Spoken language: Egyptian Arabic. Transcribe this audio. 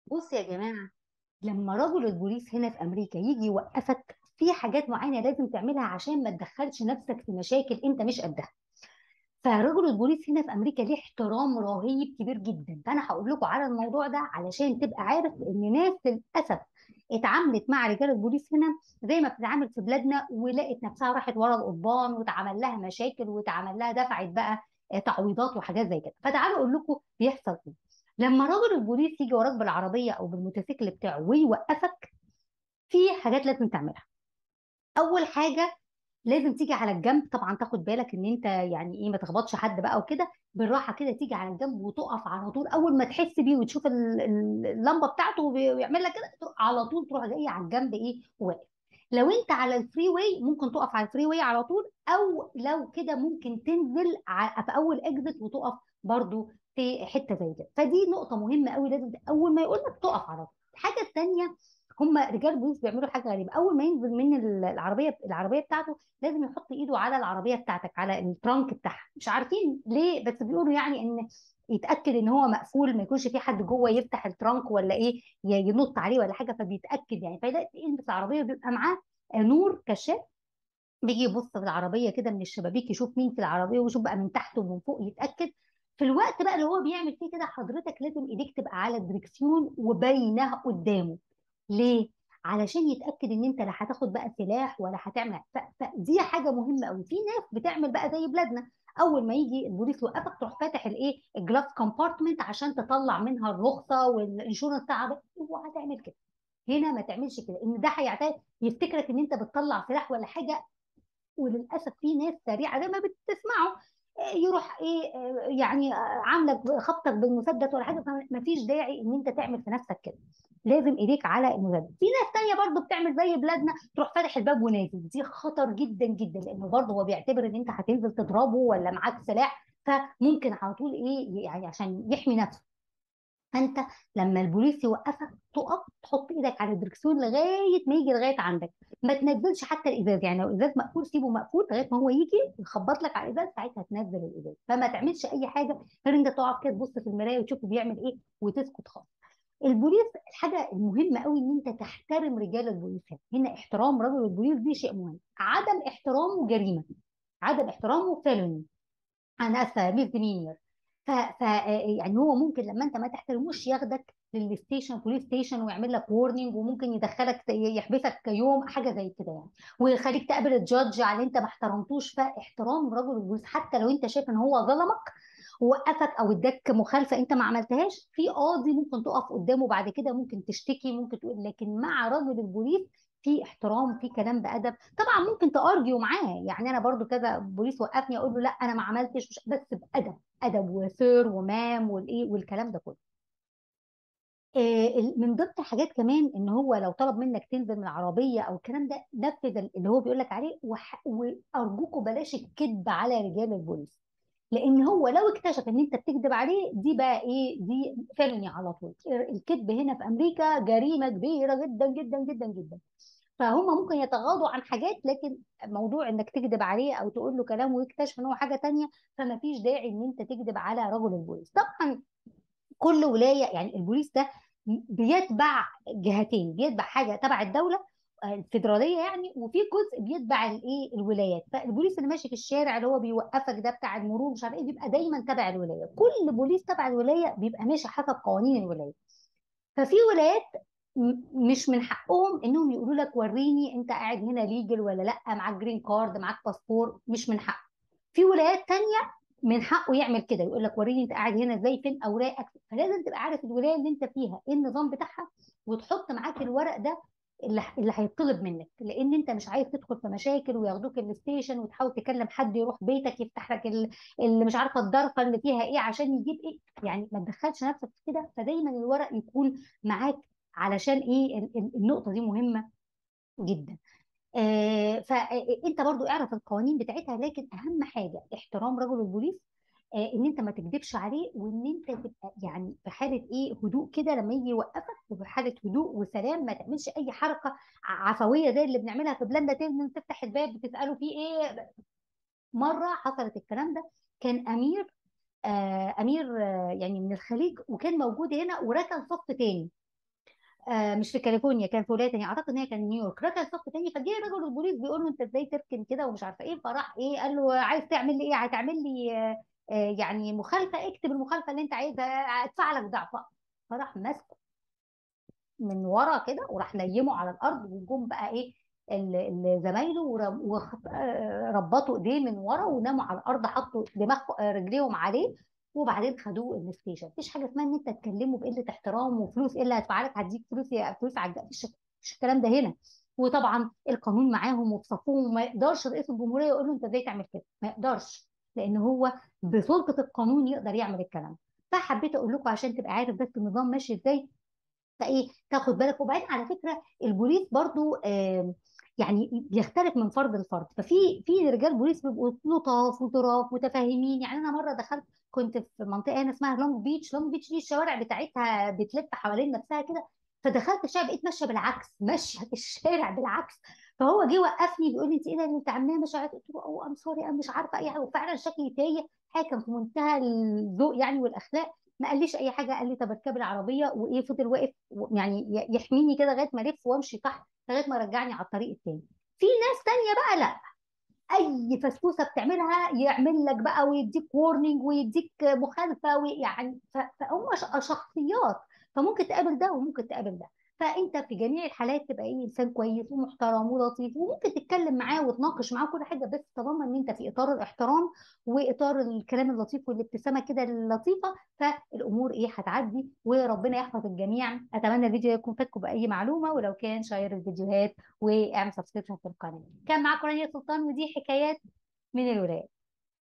بص يا جماعة لما رجل البوليس هنا في أمريكا يجي يوقفك في حاجات معينة لازم تعملها عشان ما تدخلش نفسك في مشاكل أنت مش قدها فرجل البوليس هنا في أمريكا ليه احترام رهيب كبير جدا فأنا هقول لكم على الموضوع ده علشان تبقى عارف إن ناس للأسف اتعاملت مع رجال البوليس هنا زي ما بتتعامل في بلادنا ولقت نفسها راحت ورا القضبان واتعمل لها مشاكل واتعمل لها دفعت بقى تعويضات وحاجات زي كده فتعالوا اقول لكم بيحصل ايه لما رجل البوليس يجي وراك بالعربيه او بالموتوسيكل بتاعه ويوقفك في حاجات لازم تعملها اول حاجه لازم تيجي على الجنب طبعا تاخد بالك ان انت يعني ايه ما تخبطش حد بقى وكده بالراحه كده تيجي على الجنب وتقف على طول اول ما تحس بيه وتشوف ال- ال- اللمبه بتاعته وبيعمل لك كده تروح على طول تروح جاي على الجنب ايه واقف لو انت على الفري واي ممكن تقف على الفري واي على طول او لو كده ممكن تنزل ع- في اول اكزت وتقف برضو في حته زي كده فدي نقطه مهمه قوي لازم اول ما يقول لك تقف على طول الحاجه الثانيه هم رجال البوليس بيعملوا حاجه غريبه اول ما ينزل من ال- العربيه العربيه بتاعته لازم يحط ايده على العربيه بتاعتك على الترانك بتاعها مش عارفين ليه بس بيقولوا يعني ان يتاكد ان هو مقفول ما يكونش في حد جوه يفتح الترانك ولا ايه ي- ينط عليه ولا حاجه فبيتاكد يعني فيلاقي يلبس العربيه بيبقى معاه نور كشاف بيجي يبص في العربيه كده من الشبابيك يشوف مين في العربيه ويشوف بقى من تحت ومن فوق يتاكد في الوقت بقى اللي هو بيعمل فيه كده حضرتك لازم ايديك تبقى على الدركسيون وباينه قدامه ليه؟ علشان يتاكد ان انت لا هتاخد بقى سلاح ولا هتعمل ف- فدي حاجه مهمه قوي في ناس بتعمل بقى زي بلادنا اول ما يجي البوليس يوقفك تروح فاتح الايه الجلاس كومبارتمنت عشان تطلع منها الرخصه والانشورنس بتاعها اوعى تعمل كده هنا ما تعملش كده ان ده هيعتبر يفتكرك ان انت بتطلع سلاح ولا حاجه وللاسف في ناس سريعه زي ما بتسمعوا آه، يروح ايه آه، يعني آه، عاملك خبطك بالمسدس ولا حاجه فما فيش داعي ان انت تعمل في نفسك كده لازم ايديك على المسدس في ناس تانية برضو بتعمل زي بلادنا تروح فاتح الباب ونازل دي خطر جدا جدا لانه برضو هو بيعتبر ان انت هتنزل تضربه ولا معاك سلاح فممكن على طول ايه يعني عشان يحمي نفسه فانت لما البوليس يوقفك تقف تحط ايدك على الدركسيون لغايه ما يجي لغايه عندك ما تنزلش حتى الازاز يعني لو الازاز مقفول سيبه مقفول لغايه ما هو يجي يخبط لك على الازاز ساعتها تنزل الازاز فما تعملش اي حاجه غير انت تقعد كده تبص في المرايه وتشوفه بيعمل ايه وتسكت خالص البوليس الحاجه المهمه قوي ان انت تحترم رجال البوليس هنا هنا احترام رجل البوليس دي شيء مهم عدم احترامه جريمه عدم احترامه فيلوني انا اسفه ميزديمينير ف ف يعني هو ممكن لما انت ما تحترموش ياخدك للستيشن بوليس ستيشن ويعمل لك وورنينج وممكن يدخلك يحبسك يوم حاجه زي كده يعني ويخليك تقابل الجادج على انت ما احترمتوش فاحترام رجل البوليس حتى لو انت شايف ان هو ظلمك ووقفك او اداك مخالفه انت ما عملتهاش في قاضي ممكن تقف قدامه بعد كده ممكن تشتكي ممكن تقول لكن مع رجل البوليس في احترام في كلام بادب طبعا ممكن تارجيو معاه يعني انا برضو كذا بوليس وقفني اقول له لا انا ما عملتش مش بس بادب ادب وسير ومام والايه والكلام ده كله آه، من ضمن الحاجات كمان ان هو لو طلب منك تنزل من العربيه او الكلام ده نفذ اللي هو بيقول لك عليه وح- وارجوكوا بلاش الكذب على رجال البوليس لان هو لو اكتشف ان انت بتكذب عليه دي بقى ايه دي فيلني على طول الكذب هنا في امريكا جريمه كبيره جدا جدا جدا جدا فهم ممكن يتغاضوا عن حاجات لكن موضوع انك تكذب عليه او تقول له كلام ويكتشف ان هو حاجه تانية فما فيش داعي ان انت تكذب على رجل البوليس طبعا كل ولايه يعني البوليس ده بيتبع جهتين بيتبع حاجه تبع الدوله آه، الفيدراليه يعني وفي جزء بيتبع الايه الولايات فالبوليس اللي ماشي في الشارع اللي هو بيوقفك ده بتاع المرور مش عارف ايه بيبقى دايما تبع الولايه كل بوليس تبع الولايه بيبقى ماشي حسب قوانين الولايه ففي ولايات م- مش من حقهم انهم يقولوا لك وريني انت قاعد هنا ليجل ولا لا معاك جرين كارد معاك باسبور مش من حقه في ولايات تانية من حقه يعمل كده يقول لك وريني انت قاعد هنا ازاي فين اوراقك فلازم تبقى عارف الولايه اللي انت فيها ايه النظام بتاعها وتحط معاك الورق ده اللي اللي هيطلب منك لان انت مش عايز تدخل في مشاكل وياخدوك الستيشن وتحاول تكلم حد يروح بيتك يفتح لك ال- اللي مش عارفه الضرفه اللي فيها ايه عشان يجيب ايه يعني ما تدخلش نفسك في كده فدايما الورق يكون معاك علشان ايه ال- ال- النقطه دي مهمه جدا آه، فانت برضو اعرف القوانين بتاعتها لكن اهم حاجه احترام رجل البوليس آه، ان انت ما تكذبش عليه وان انت تبقى يعني في حاله ايه هدوء كده لما يجي يوقفك وفي حاله هدوء وسلام ما تعملش اي حركه ع- عفويه زي اللي بنعملها في بلادنا تنزل تفتح الباب بتساله فيه ايه مره حصلت الكلام ده كان امير آه امير آه يعني من الخليج وكان موجود هنا وركن صف تاني آه مش في كاليفورنيا كان في ولايه تانيه اعتقد ان هي كان نيويورك ركن صف تاني فجه رجل البوليس بيقول له انت ازاي تركن كده ومش عارفه ايه فراح ايه قال له عايز تعمل لي ايه هتعمل لي آه آه يعني مخالفه اكتب المخالفه اللي انت عايزها ادفع لك ضعفها فراح ماسكه من ورا كده وراح نيمه على الارض وجم بقى ايه ال- ال- زمايله ورب- وخ- آه، ربطوا ايديه من ورا وناموا على الارض حطوا دماغ آه، رجليهم عليه وبعدين خدوه الستيشن مفيش حاجه اسمها ان انت تكلمه بقله احترام وفلوس ايه اللي هدفع لك هديك فلوس يا فلوس على الج- مفيش مفيش الكلام ده هنا وطبعا القانون معاهم وفي صفهم ما يقدرش رئيس الجمهوريه يقول له انت ازاي تعمل كده ما يقدرش لان هو بسلطه القانون يقدر يعمل الكلام ده. فحبيت اقول لكم عشان تبقى عارف بس النظام ماشي ازاي فايه تاخد بالك وبعدين على فكره البوليس برضو آم، يعني بيختلف من فرد لفرد ففي في رجال بوليس بيبقوا لطاف وظراف متفاهمين يعني انا مره دخلت كنت في منطقه هنا اسمها لونج بيتش لونج بيتش دي الشوارع بتاعتها بتلف حوالين نفسها كده فدخلت الشارع بقيت ماشيه بالعكس ماشيه في الشارع بالعكس فهو جه وقفني بيقول لي انت ايه ده اللي انت عاملاه مش عارفه قلت له اوه ام سوري انا مش عارفه اي حاجه وفعلا شكلي تايه حاجه كان في منتهى الذوق يعني والاخلاق ما قاليش اي حاجه قال لي طب اركبي العربيه وايه فضل واقف و- يعني ي- يحميني كده لغايه ما الف وامشي تحت لغايه ما رجعني على الطريق التاني في ناس تانية بقى لا اي فسفوسه بتعملها يعمل لك بقى ويديك وورنينج ويديك مخالفه ويعني ف- فهم ش- شخصيات فممكن تقابل ده وممكن تقابل ده فانت في جميع الحالات تبقى ايه انسان كويس ومحترم ولطيف وممكن تتكلم معاه وتناقش معاه كل حاجه بس طالما ان انت في اطار الاحترام واطار الكلام اللطيف والابتسامه كده اللطيفه فالامور ايه هتعدي وربنا يحفظ الجميع اتمنى الفيديو يكون فاتكم باي معلومه ولو كان شير الفيديوهات واعمل سبسكريبشن في القناه كان معاكم رانيا سلطان ودي حكايات من الولايات